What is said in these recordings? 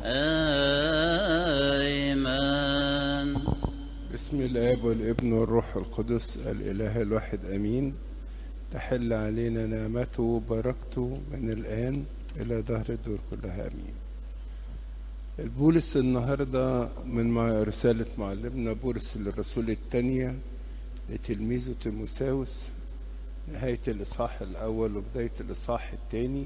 آمين بسم الاب والابن والروح القدس الاله الواحد امين تحل علينا نعمته وبركته من الان الى دهر الدور كلها امين البولس النهارده من مع- رساله معلمنا بولس للرسول الثانيه لتلميذه تيموساوس نهايه الاصحاح الاول وبدايه الاصحاح الثاني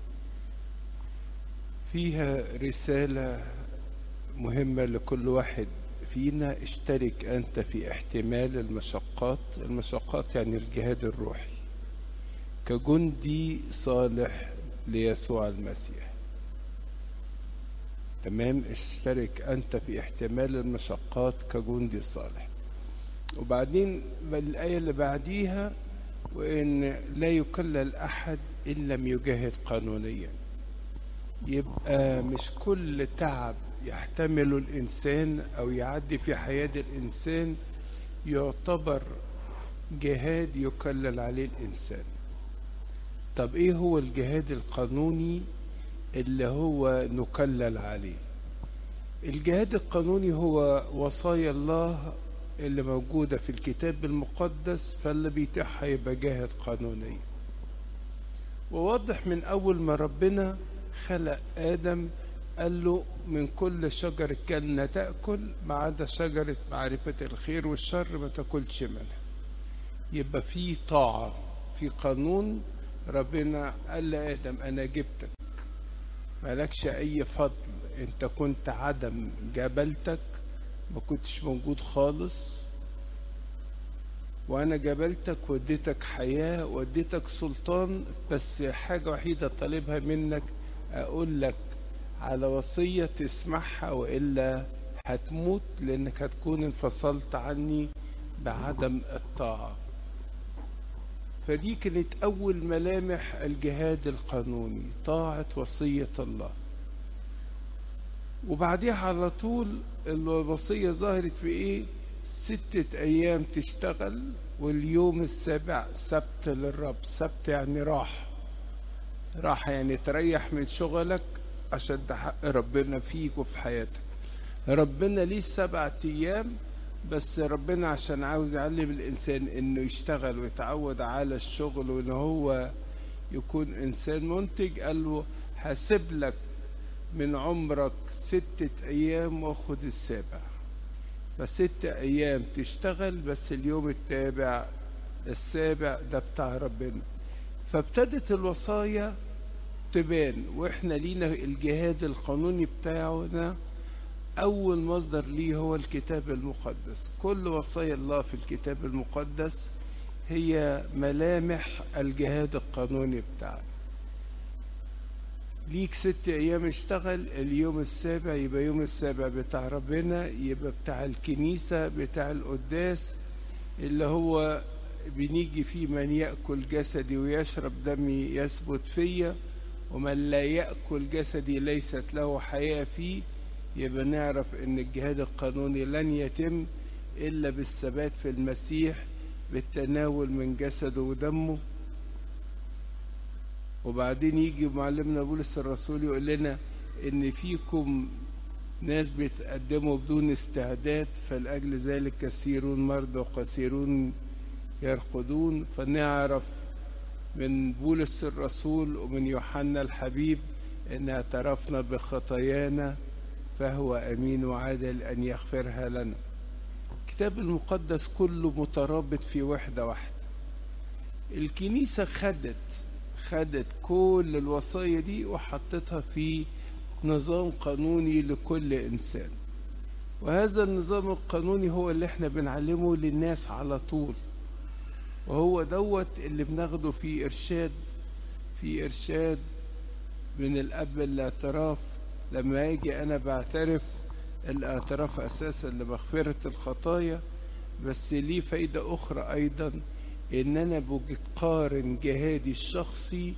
فيها رساله مهمه لكل واحد فينا اشترك أنت في احتمال المشقات المشقات يعني الجهاد الروحي كجندي صالح ليسوع المسيح تمام اشترك أنت في احتمال المشقات كجندي صالح وبعدين الآية اللي بعديها وإن لا يكلل أحد إن لم يجاهد قانونيا يبقى مش كل تعب يحتمله الإنسان أو يعدي في حياة الإنسان يعتبر جهاد يكلل عليه الإنسان طب إيه هو الجهاد القانوني اللي هو نكلل عليه الجهاد القانوني هو وصايا الله اللي موجودة في الكتاب المقدس فاللي بيتيحها يبقى جاهد قانونيا وواضح من أول ما ربنا خلق آدم قال له من كل شجر الجنة تأكل ما عدا شجرة معرفة الخير والشر ما تاكلش منها يبقى في طاعة في قانون ربنا قال لآدم أنا جبتك مالكش أي فضل أنت كنت عدم جبلتك ما كنتش موجود خالص وأنا جبلتك وديتك حياة وديتك سلطان بس حاجة وحيدة طالبها منك أقول لك على وصية تسمعها وإلا هتموت لأنك هتكون انفصلت عني بعدم الطاعة فدي كانت أول ملامح الجهاد القانوني طاعة وصية الله وبعديها على طول الوصية ظهرت في إيه ستة أيام تشتغل واليوم السابع سبت للرب سبت يعني راحة راحة يعني تريح من شغلك عشان ده حق ربنا فيك وفي حياتك ربنا ليه سبعة أيام بس ربنا عشان عاوز يعلم الإنسان إنه يشتغل ويتعود على الشغل وإن هو يكون إنسان منتج قال له هسيب لك من عمرك ستة أيام واخد السابع فست أيام تشتغل بس اليوم التابع السابع ده بتاع ربنا فابتدت الوصايا تبان واحنا لينا الجهاد القانوني بتاعنا اول مصدر ليه هو الكتاب المقدس كل وصايا الله في الكتاب المقدس هي ملامح الجهاد القانوني بتاعنا ليك ست ايام اشتغل اليوم السابع يبقى يوم السابع بتاع ربنا يبقى بتاع الكنيسة بتاع القداس اللي هو بنيجي فيه من يأكل جسدي ويشرب دمي يثبت فيا ومن لا يأكل جسدي ليست له حياة فيه يبقى نعرف ان الجهاد القانوني لن يتم الا بالثبات في المسيح بالتناول من جسده ودمه وبعدين يجي معلمنا بولس الرسول يقول لنا ان فيكم ناس بيتقدموا بدون استعداد فلأجل ذلك كثيرون مرضى وكثيرون يرقدون فنعرف من بولس الرسول ومن يوحنا الحبيب ان اعترفنا بخطايانا فهو امين وعادل ان يغفرها لنا الكتاب المقدس كله مترابط في وحده واحده الكنيسه خدت خدت كل الوصايا دي وحطتها في نظام قانوني لكل انسان وهذا النظام القانوني هو اللي احنا بنعلمه للناس على طول وهو دوت اللي بناخده في إرشاد في إرشاد من الأب الاعتراف لما يجي أنا بعترف الاعتراف أساسا لمغفرة الخطايا بس ليه فايدة أخرى أيضا إن أنا بقارن جهادي الشخصي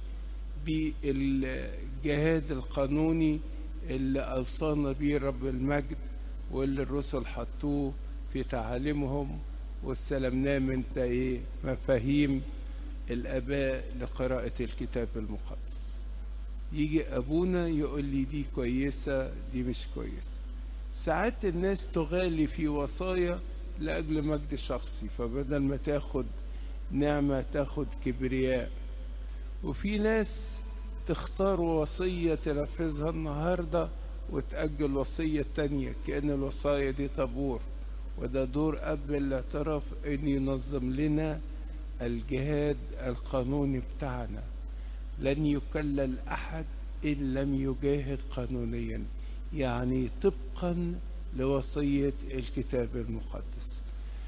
بالجهاد القانوني اللي أوصانا بيه رب المجد واللي الرسل حطوه في تعاليمهم واستلمناه من ايه مفاهيم الآباء لقراءة الكتاب المقدس يجي ابونا يقول لي دي كويسه دي مش كويسه ساعات الناس تغالي في وصايا لاجل مجد شخصي فبدل ما تاخد نعمه تاخد كبرياء وفي ناس تختار وصيه تنفذها النهارده وتأجل وصية تانية كأن الوصايا دي طابور وده دور أب الاعتراف أن ينظم لنا الجهاد القانوني بتاعنا لن يكلل أحد إن لم يجاهد قانونيا يعني طبقا لوصية الكتاب المقدس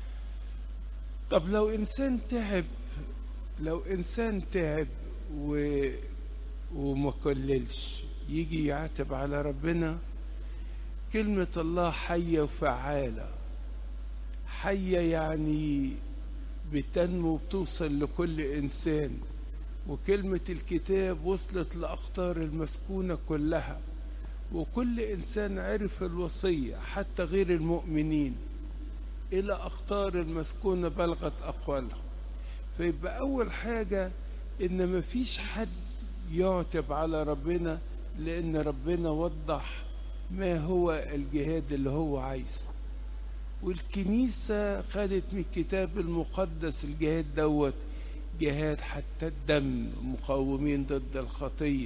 طب لو إنسان تعب لو إنسان تعب و... وما كللش يجي يعتب على ربنا كلمة الله حية وفعالة حية يعني بتنمو وبتوصل لكل إنسان وكلمة الكتاب وصلت لأقطار المسكونة كلها وكل إنسان عرف الوصية حتى غير المؤمنين إلى أقطار المسكونة بلغت أقوالهم فيبقى أول حاجة إن مفيش حد يعتب على ربنا لأن ربنا وضح ما هو الجهاد اللي هو عايزه والكنيسة خدت من الكتاب المقدس الجهاد دوت جهاد حتى الدم مقاومين ضد الخطية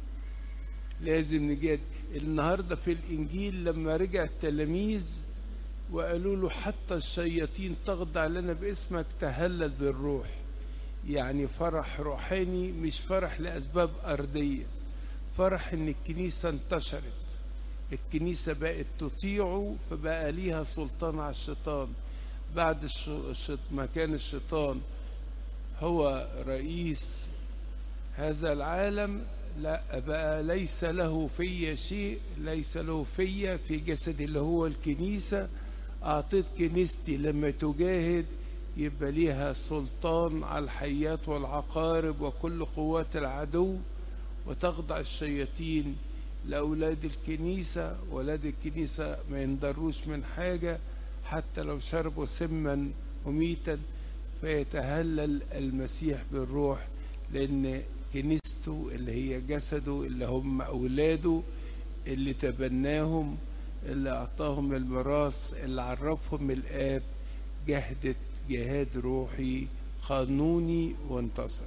لازم نجاد النهاردة في الإنجيل لما رجع التلاميذ وقالوا له حتى الشياطين تخضع لنا باسمك تهلل بالروح يعني فرح روحاني مش فرح لأسباب أرضية فرح إن الكنيسة انتشرت الكنيسة بقت تطيعه فبقى ليها سلطان على الشيطان بعد الش... الش... ما كان الشيطان هو رئيس هذا العالم لا بقى ليس له في شيء ليس له في في جسدي اللي هو الكنيسة أعطيت كنيستي لما تجاهد يبقى ليها سلطان على الحيات والعقارب وكل قوات العدو وتخضع الشياطين لأولاد الكنيسة ولاد الكنيسة ما ينضروش من حاجة حتى لو شربوا سما مميتا فيتهلل المسيح بالروح لأن كنيسته اللي هي جسده اللي هم أولاده اللي تبناهم اللي أعطاهم الميراث اللي عرفهم الآب جهدت جهاد روحي قانوني وانتصر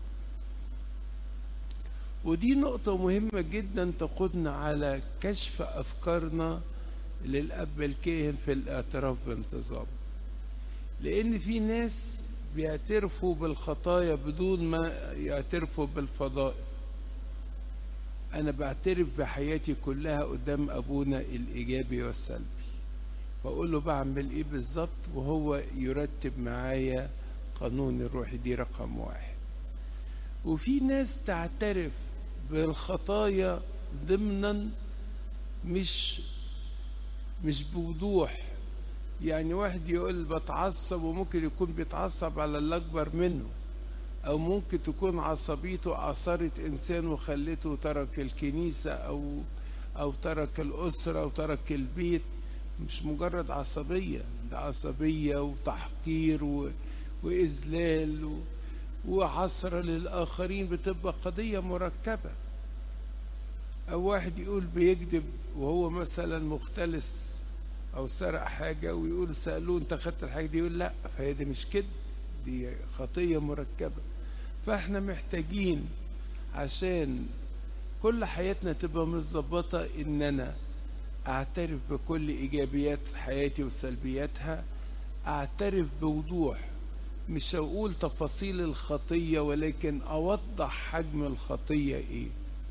ودي نقطة مهمة جدا تقودنا على كشف أفكارنا للأب الكاهن في الاعتراف بانتظام لأن في ناس بيعترفوا بالخطايا بدون ما يعترفوا بالفضائل أنا بعترف بحياتي كلها قدام أبونا الإيجابي والسلبي بقول له بعمل إيه بالظبط وهو يرتب معايا قانون الروحي دي رقم واحد وفي ناس تعترف بالخطايا ضمنا مش مش بوضوح يعني واحد يقول بتعصب وممكن يكون بيتعصب على اللي اكبر منه او ممكن تكون عصبيته اثرت انسان وخلته ترك الكنيسه او او ترك الاسره او ترك البيت مش مجرد عصبيه ده عصبيه وتحقير و... واذلال و... وعصر للآخرين بتبقى قضية مركبة أو واحد يقول بيكذب وهو مثلا مختلس أو سرق حاجة ويقول سألوه أنت خدت الحاجة دي يقول لا فهي دي مش كده دي خطية مركبة فاحنا محتاجين عشان كل حياتنا تبقى متظبطة إن أنا أعترف بكل إيجابيات حياتي وسلبياتها أعترف بوضوح مش هقول تفاصيل الخطية ولكن أوضح حجم الخطية إيه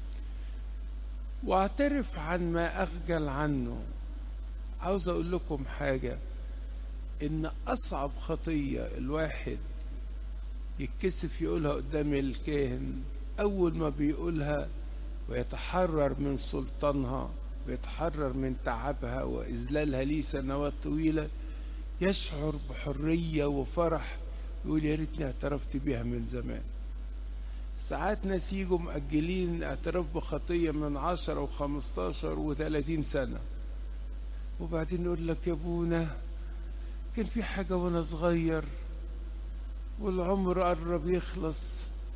واعترف عن ما أخجل عنه عاوز أقول لكم حاجة إن أصعب خطية الواحد يتكسف يقولها قدام الكاهن أول ما بيقولها ويتحرر من سلطانها ويتحرر من تعبها وإذلالها ليه سنوات طويلة يشعر بحرية وفرح يقول يا ريتني اعترفت بيها من زمان ساعات ناس يجوا مأجلين اعتراف بخطية من عشرة وخمستاشر وثلاثين سنة وبعدين يقول لك يا ابونا كان في حاجة وانا صغير والعمر قرب يخلص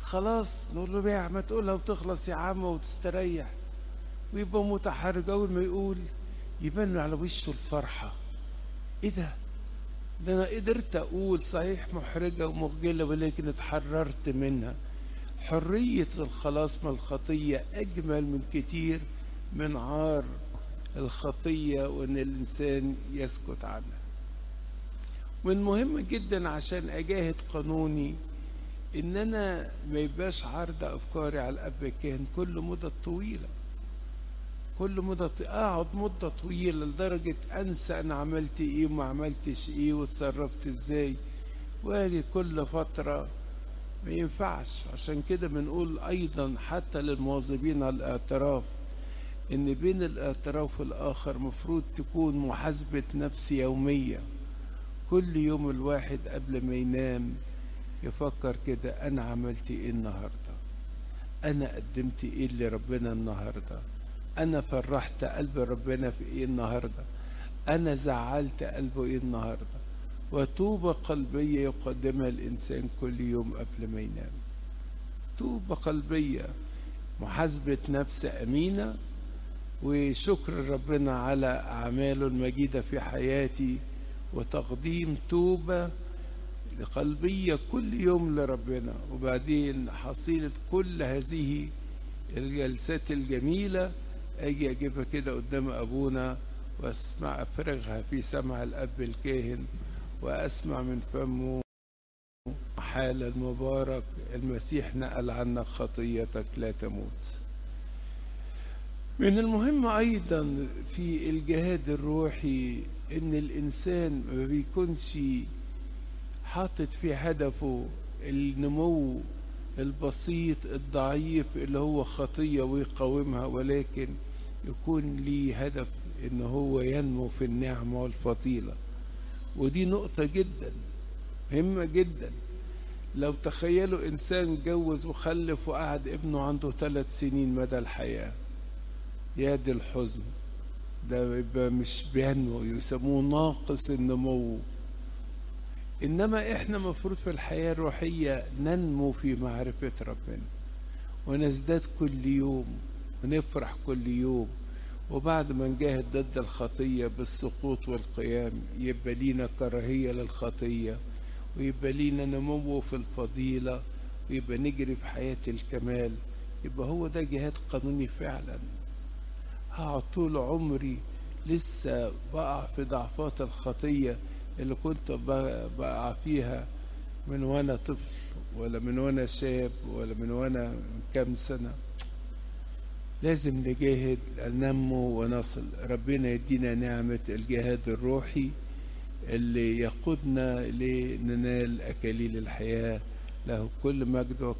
خلاص نقول له بيع ما تقولها وتخلص يا عم وتستريح ويبقى متحرج اول ما يقول يبان على وشه الفرحه ايه ده ده انا قدرت اقول صحيح محرجه ومخجله ولكن اتحررت منها حريه الخلاص من الخطيه اجمل من كتير من عار الخطيه وان الانسان يسكت عنها من مهم جدا عشان اجاهد قانوني ان انا ما يبقاش عرض افكاري على الاب كان كل مدة طويلة كل مدة اقعد مدة طويلة لدرجة انسى انا عملت ايه وما عملتش ايه وتصرفت ازاي واجي كل فترة ما ينفعش عشان كده بنقول ايضا حتى للمواظبين على الاعتراف ان بين الاعتراف والاخر مفروض تكون محاسبة نفس يومية كل يوم الواحد قبل ما ينام يفكر كده انا عملت ايه النهارده انا قدمت ايه لربنا النهارده انا فرحت قلب ربنا في ايه النهارده انا زعلت قلبه ايه النهارده وتوبة قلبية يقدمها الإنسان كل يوم قبل ما ينام توبة قلبية محاسبة نفس أمينة وشكر ربنا على أعماله المجيدة في حياتي وتقديم توبة قلبية كل يوم لربنا وبعدين حصيلة كل هذه الجلسات الجميلة أجي أجيبها كده قدام أبونا وأسمع أفرغها في سمع الأب الكاهن وأسمع من فمه حال المبارك المسيح نقل عنك خطيتك لا تموت من المهم أيضا في الجهاد الروحي إن الإنسان ما بيكونش حاطط في هدفه النمو البسيط الضعيف اللي هو خطية ويقاومها ولكن يكون ليه هدف ان هو ينمو في النعمة والفضيلة ودي نقطة جدا مهمة جدا لو تخيلوا انسان جوز وخلف وقعد ابنه عنده ثلاث سنين مدى الحياة يا دي الحزن ده يبقى مش بينمو يسموه ناقص النمو انما احنا مفروض في الحياه الروحيه ننمو في معرفه ربنا ونزداد كل يوم ونفرح كل يوم وبعد ما نجاهد ضد الخطيه بالسقوط والقيام يبقى لينا كراهيه للخطيه ويبقى لينا نمو في الفضيله ويبقى نجري في حياه الكمال يبقى هو ده جهاد قانوني فعلا هقعد طول عمري لسه بقع في ضعفات الخطيه اللي كنت بقع فيها من وانا طفل ولا من وانا شاب ولا من وانا كام سنة لازم نجاهد ننمو ونصل ربنا يدينا نعمة الجهاد الروحي اللي يقودنا لننال أكاليل الحياة له كل مجد